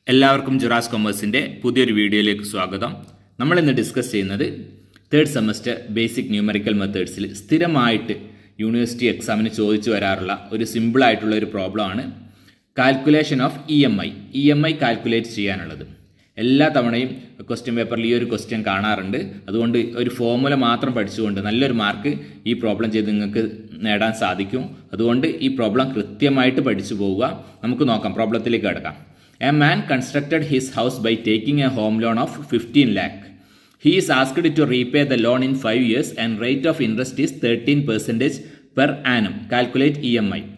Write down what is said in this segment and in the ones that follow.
എല്ലാവർക്കും ജുറാസ് കൊമേഴ്സിൻ്റെ പുതിയൊരു വീഡിയോയിലേക്ക് സ്വാഗതം നമ്മൾ ഇന്ന് ഡിസ്കസ് ചെയ്യുന്നത് തേർഡ് സെമസ്റ്റർ ബേസിക് ന്യൂമറിക്കൽ മെത്തേഡ്സിൽ സ്ഥിരമായിട്ട് യൂണിവേഴ്സിറ്റി എക്സാമിന് ചോദിച്ചു വരാറുള്ള ഒരു സിമ്പിൾ ആയിട്ടുള്ള ഒരു പ്രോബ്ലമാണ് calculation of E M I E M I calculate ചെയ്യാനുള്ളത് എല്ലാ തവണയും ക്വസ്റ്റ്യൻ പേപ്പറിൽ ഈ ഒരു ക്വസ്റ്റ്യൻ കാണാറുണ്ട് അതുകൊണ്ട് ഒരു ഫോർമുല മാത്രം പഠിച്ചുകൊണ്ട് നല്ലൊരു മാർക്ക് ഈ പ്രോബ്ലം ചെയ്ത് നിങ്ങൾക്ക് നേടാൻ സാധിക്കും അതുകൊണ്ട് ഈ പ്രോബ്ലം കൃത്യമായിട്ട് പഠിച്ചു പോവുക നമുക്ക് നോക്കാം പ്രോബ്ലത്തിലേക്ക് കിടക്കാം a man constructed his house by taking a home loan of fifteen lakh he is asked to repay the loan in five years and rate of interest is thirteen percentage per annum calculate E M I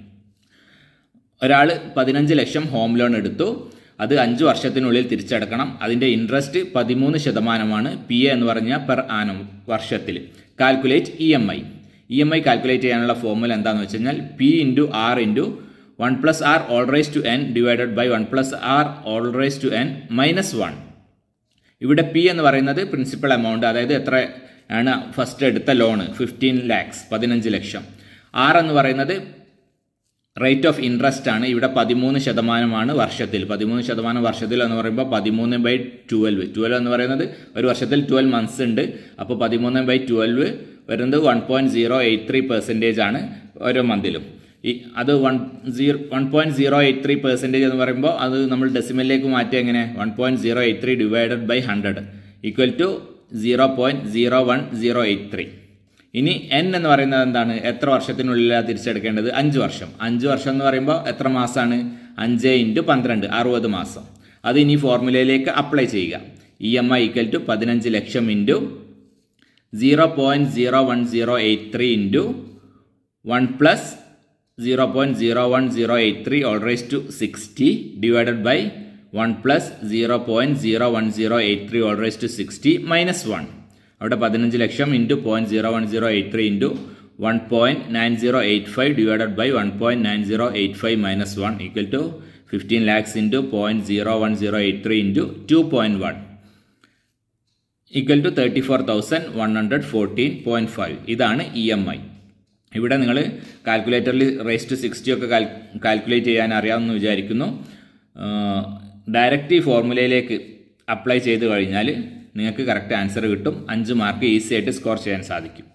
ഒരാൾ പതിനഞ്ച് ലക്ഷം home loan എടുത്തു അത് അഞ്ച് വർഷത്തിനുള്ളിൽ തിരിച്ചടക്കണം അതിൻ്റെ interest പതിമൂന്ന് ശതമാനമാണ് P A എന്ന് പറഞ്ഞാൽ പെർ ആനം വർഷത്തിൽ calculate E M I E M I calculate ചെയ്യാനുള്ള ഫോർമുല എന്താണെന്ന് വെച്ച് കഴിഞ്ഞാൽ P into R into one plus R whole raise to N divided by one plus R whole raise to N minus one ഇവിടെ P എന്ന് പറയുന്നത് principal amount അതായത് എത്ര ആണ് ഫസ്റ്റ് എടുത്ത ലോണ് ഫിഫ്റ്റീൻ ലാക്സ് പതിനഞ്ച് ലക്ഷം ആർ എന്ന് പറയുന്നത് റേറ്റ് ഓഫ് ഇൻട്രസ്റ്റ് ആണ് ഇവിടെ പതിമൂന്ന് ശതമാനമാണ് വർഷത്തിൽ പതിമൂന്ന് ശതമാനം വർഷത്തിൽ എന്ന് പറയുമ്പോൾ പതിമൂന്ന് ബൈ ട്വൽവ് ട്വൽവ് എന്ന് പറയുന്നത് ഒരു വർഷത്തിൽ ട്വൽവ് മന്ത്സ് ഉണ്ട് അപ്പോൾ പതിമൂന്ന് ബൈ ട്വൽവ് വരുന്നത് one point zero eight three percentage ആണ് ഓരോ മന്തിലും ഈ അത് one zero one point zero eight three percentage എന്ന് പറയുമ്പോൾ അത് നമ്മൾ ഡെസിമലിലേക്ക് മാറ്റി എങ്ങനെ one point zero eight three divided by hundred equal to zero point zero one zero eight three ഇനി എൻ എന്ന് പറയുന്നത് എന്താണ് എത്ര വർഷത്തിനുള്ളിലാണ് തിരിച്ചെടുക്കേണ്ടത് അഞ്ച് വർഷം അഞ്ച് വർഷം എന്ന് പറയുമ്പോൾ എത്ര മാസമാണ് അഞ്ച് ഇൻറ്റു പന്ത്രണ്ട് അറുപത് മാസം അത് ഇനി ഫോർമുലയിലേക്ക് അപ്ലൈ ചെയ്യുക E M I equal to പതിനഞ്ച് ലക്ഷം into zero point zero one zero eight three into one plus zero point zero one zero eight three whole raise to sixty divided by one plus zero point zero one zero eight three whole raise to sixty minus one അവിടെ പതിനഞ്ച് ലക്ഷം into point zero one zero eight three into one point nine zero eight five divided by one point nine zero eight five minus one equal to fifteen lakhs into point zero one zero eight three into two point one equal to thirty four thousand one hundred fourteen point five ഇതാണ് E M I ഇവിടെ നിങ്ങൾ കാൽക്കുലേറ്ററിൽ raise to sixty ഒക്കെ calculate ചെയ്യാൻ അറിയാമെന്ന് വിചാരിക്കുന്നു direct ഈ ഫോർമുലയിലേക്ക് apply ചെയ്ത് കഴിഞ്ഞാൽ നിങ്ങൾക്ക് കറക്റ്റ് ആൻസർ കിട്ടും അഞ്ച് മാർക്ക് ഈസി ആയിട്ട് സ്കോർ ചെയ്യാൻ സാധിക്കും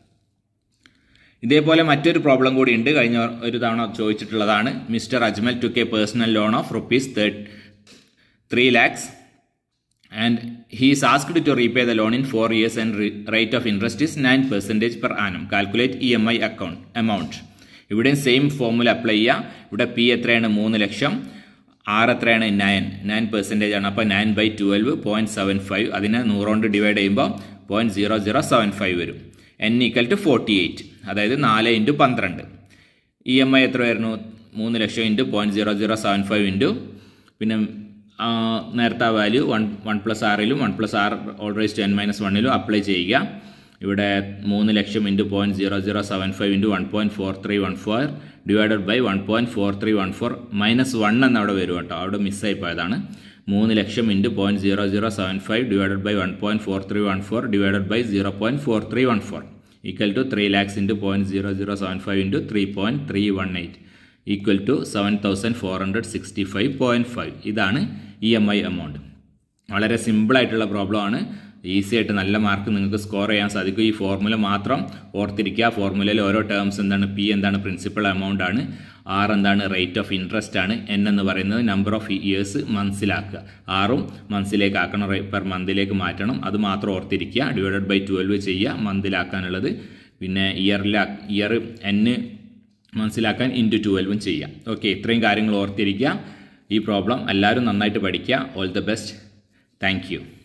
ഇതേപോലെ മറ്റൊരു പ്രോബ്ലം കൂടി ഉണ്ട് കഴിഞ്ഞ ഒരു തവണ ചോദിച്ചിട്ടുള്ളതാണ് mister Ajmal took personal loan of rupees three lakhs and he is asked to repay the loan in four years and rate of interest is nine percentage per annum calculate E M I account amount ഇവിടെയും same formula apply ചെയ്യുക ഇവിടെ P എത്രയാണ് മൂന്ന് ലക്ഷം R എത്രയാണ് nine nine percentage ആണ് അപ്പോൾ nine by twelve point seven five അതിനെ നൂറുകൊണ്ട് ഡിവൈഡ് ചെയ്യുമ്പോൾ point zero zero seven five വരും N equal to forty eight അതായത് നാല് ഇൻറ്റു പന്ത്രണ്ട് ഇ എം ഐ എത്ര വരുന്നു മൂന്ന് ലക്ഷം into point zero zero seven five into പിന്നെ നേരത്തെ ആ വാല്യൂ വൺ വൺ പ്ലസ് ആറിലും one plus R whole raise to N minus വണ്ണിലും അപ്ലൈ ചെയ്യുക ഇവിടെ മൂന്ന് ലക്ഷം into point zero zero seven five into one point four three one four divided by one point four three one four minus one എന്ന് അവിടെ വരും കേട്ടോ അവിടെ മിസ്സായി പോയതാണ് മൂന്ന് ലക്ഷം into point zero zero seven five divided by one point four three one four divided by zero point four three one four equal to three lakhs into point zero zero seven five into three point three one eight equal to seven thousand four hundred sixty five point five ഇതാണ് E M I amount വളരെ സിമ്പിളായിട്ടുള്ള പ്രോബ്ലമാണ് easy ആയിട്ട് നല്ല mark നിങ്ങൾക്ക് score ചെയ്യാൻ സാധിക്കും ഈ ഫോർമുല മാത്രം ഓർത്തിരിക്കുക ഫോർമുലയിൽ ഓരോ ടേംസ് എന്താണ് പി എന്താണ് പ്രിൻസിപ്പൽ എമൗണ്ട് ആണ് ആർ എന്താണ് റേറ്റ് ഓഫ് ഇൻട്രസ്റ്റ് ആണ് എൻ എന്ന് പറയുന്നത് നമ്പർ ഓഫ് ഇയേഴ്സ് മന്ത്സിലാക്കുക ആറും മന്ത്സിലേക്ക് ആക്കണം പെർ മന്തിലേക്ക് മാറ്റണം അത് മാത്രം ഓർത്തിരിക്കുക ഡിവൈഡഡ് ബൈ ട്വൽവ് ചെയ്യുക മന്തിലാക്കാനുള്ളത് പിന്നെ ഇയറിലാ ഇയർ എന്ന് മനസ്സിലാക്കാൻ ഇൻറ്റു ട്വൽവും ചെയ്യാം ഓക്കെ ഇത്രയും കാര്യങ്ങൾ ഓർത്തിരിക്കുക ഈ പ്രോബ്ലം എല്ലാവരും നന്നായിട്ട് പഠിക്കുക ഓൾ ദ ബെസ്റ്റ് താങ്ക്